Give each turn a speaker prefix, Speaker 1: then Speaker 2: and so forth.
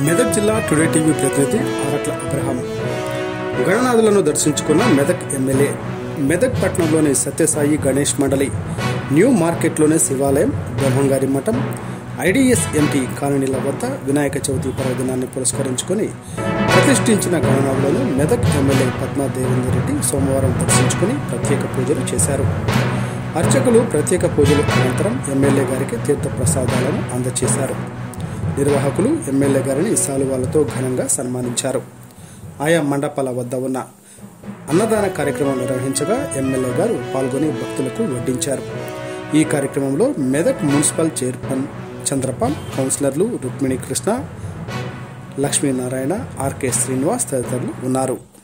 Speaker 1: మెదక్ జిల్లా today TV ప్రతినిధి ఆరట్ల Abraham గణనాథులను దర్శించుకున్న మెదక్ ఎమ్మెల్యే మెదక్ పట్టణంలోని సత్యసాయి గణేష్ మండలి న్యూ మార్కెట్లోని శివాలయం బ్రహ్మంగారి మఠం ఐడిఎస్ ఎంటీ కాలనీల వద్ద వినాయక చవితి పర్వదినాన్ని పురస్కరించుకొని ప్రతిష్ఠించిన గణనాథులను మెదక్ ఎమ్మెల్యే పద్మా దేవేందర్ రెడ్డి సోమవారం దర్శించుకుని ప్రత్యేక పూజలు చేశారు అర్చకులు ప్రత్యేక పూజల అనంతరం ఎమ్మెల్యే గారికి తీర్థ ప్రసాదాలను అందజేశారు నిర్వాహకులు ఎమ్మెల్యే గారిని శాలువాలతో ఘనంగా సన్మానించారు ఆయా మండపాల వద్ద ఉన్న అన్నదాన కార్యక్రమం నిర్వహించగా ఎమ్మెల్యే గారు పాల్గొని భక్తులకు వడ్డించారు ఈ కార్యక్రమంలో మెదక్ మున్సిపల్ చైర్మన్ చంద్రపాల్ కౌన్సిలర్లు రుక్మిణి కృష్ణ లక్ష్మీనారాయణ ఆర్కే శ్రీనివాస్ తదితరులు ఉన్నారు